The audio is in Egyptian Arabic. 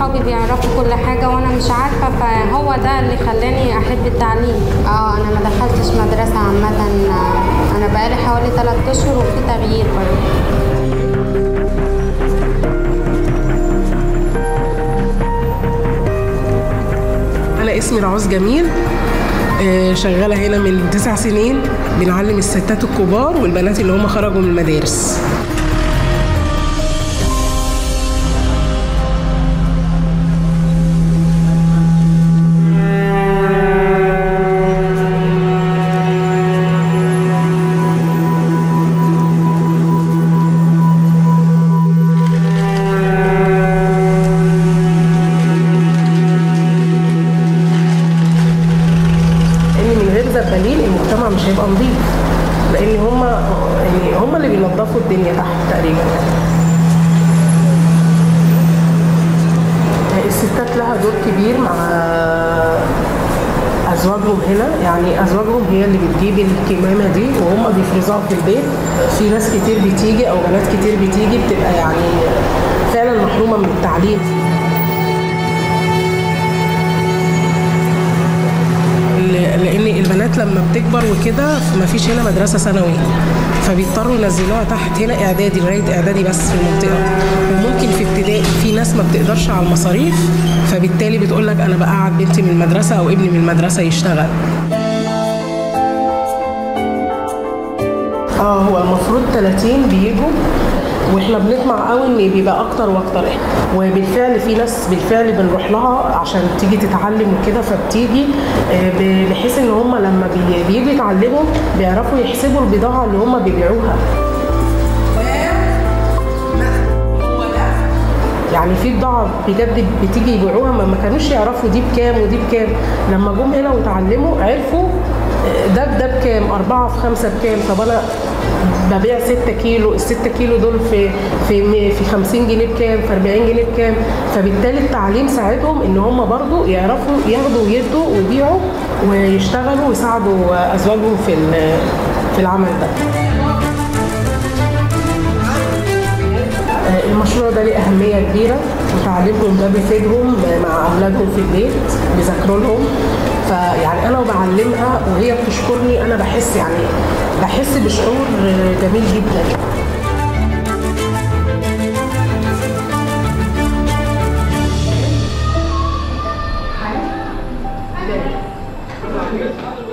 اصحابي بيعرفوا كل حاجه وانا مش عارفه فهو ده اللي خلاني احب التعليم اه انا ما دخلتش مدرسه عامه آه، انا بقالي حوالي 3 اشهر وفي تغيير برضه أنا اسمي رعوز جميل آه، شغالة هنا من تسع سنين بنعلم الستات الكبار والبنات اللي هم خرجوا من المدارس لان من غير زبالين المجتمع مش هيبقى نظيف لان هم يعني هم اللي بينظفوا الدنيا تحت تقريبا الستات لها دور كبير مع ازواجهم هنا يعني ازواجهم هي اللي بتجيب الكمامه دي وهم بيفرزوها في البيت في ناس كتير بتيجي او بنات كتير بتيجي بتبقى يعني فعلا محرومه من التعليم ل- لان البنات لما بتكبر وكده ما فيش هنا مدرسه ثانوي فبيضطروا ينزلوها تحت هنا اعدادي لغايه اعدادي بس في المنطقه وممكن في ابتدائي في ناس ما بتقدرش على المصاريف فبالتالي بتقول لك انا بقعد بنتي من المدرسه او ابني من المدرسه يشتغل اه هو المفروض 30 بيجوا واحنا بنطمع قوي ان بيبقى اكتر واكتر وبالفعل في ناس بالفعل بنروح لها عشان تيجي تتعلم وكده فبتيجي آه، ب- بحيث ان هم لما بي- بييجوا يتعلموا بيعرفوا يحسبوا البضاعه اللي هم بيبيعوها يعني في بضاعة بجد بتيجي يبيعوها ما ما كانوش يعرفوا دي بكام ودي بكام لما جم هنا وتعلموا عرفوا آه، ده ده بكام أربعة في خمسة بكام طب أنا ببيع 6 كيلو ال 6 كيلو دول في في م- في 50 جنيه بكام في 40 جنيه بكام فبالتالي التعليم ساعدهم ان هم برضو يعرفوا ياخدوا ويدوا ويبيعوا ويشتغلوا ويساعدوا ازواجهم في ال- في العمل ده آه، المشروع ده ليه أهمية كبيرة وتعليمهم ده بيفيدهم مع أولادهم في البيت بيذاكروا لهم فيعني أنا وبعلمها وهي بتشكرني أنا بحس يعني بحس بشعور آه، جميل جدا